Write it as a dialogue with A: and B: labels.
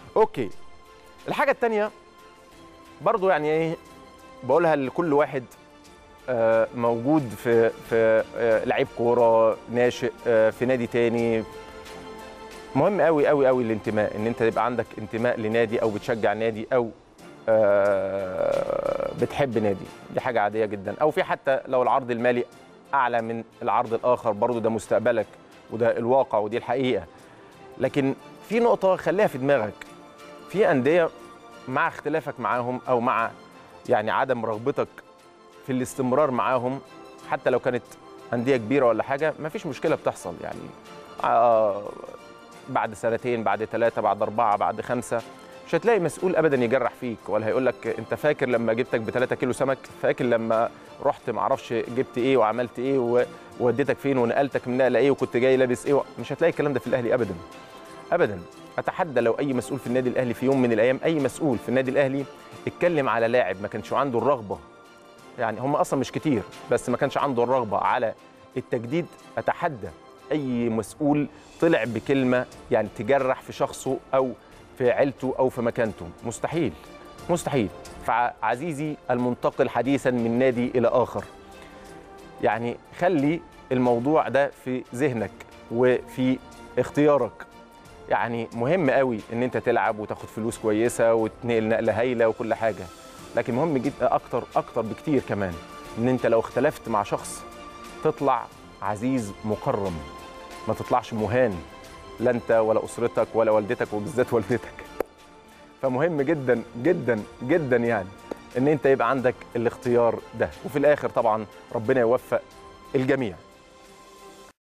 A: اوكي الحاجه الثانيه برضو يعني ايه بقولها لكل واحد آه، موجود في في آه، لعيب كوره ناشئ آه، في نادي تاني مهم قوي قوي قوي الانتماء ان انت يبقى عندك انتماء لنادي او بتشجع نادي او آه، بتحب نادي دي حاجه عاديه جدا او في حتى لو العرض المالي اعلى من العرض الاخر برضو ده مستقبلك وده الواقع ودي الحقيقه لكن في نقطه خليها في دماغك في انديه مع اختلافك معاهم او مع يعني عدم رغبتك في الاستمرار معاهم حتى لو كانت انديه كبيره ولا حاجه ما فيش مشكله بتحصل يعني آه بعد سنتين بعد ثلاثه بعد اربعه بعد خمسه مش هتلاقي مسؤول ابدا يجرح فيك ولا هيقول لك انت فاكر لما جبتك ب 3 كيلو سمك فاكر لما رحت ما اعرفش جبت ايه وعملت ايه و- ووديتك فين ونقلتك من نقله ايه وكنت جاي لابس ايه مش هتلاقي الكلام ده في الاهلي ابدا ابدا اتحدى لو اي مسؤول في النادي الاهلي في يوم من الايام اي مسؤول في النادي الاهلي اتكلم على لاعب ما كانش عنده الرغبه يعني هم اصلا مش كتير بس ما كانش عنده الرغبه على التجديد اتحدى اي مسؤول طلع بكلمه يعني تجرح في شخصه او في عيلته او في مكانته مستحيل مستحيل فعزيزي المنتقل حديثا من نادي الى اخر يعني خلي الموضوع ده في ذهنك وفي اختيارك يعني مهم قوي ان انت تلعب وتاخد فلوس كويسه وتنقل نقله هايله وكل حاجه لكن مهم جدا اكتر اكتر بكتير كمان ان انت لو اختلفت مع شخص تطلع عزيز مكرم ما تطلعش مهان لا انت ولا اسرتك ولا والدتك وبالذات والدتك فمهم جدا جدا جدا يعني ان انت يبقى عندك الاختيار ده وفي الاخر طبعا ربنا يوفق الجميع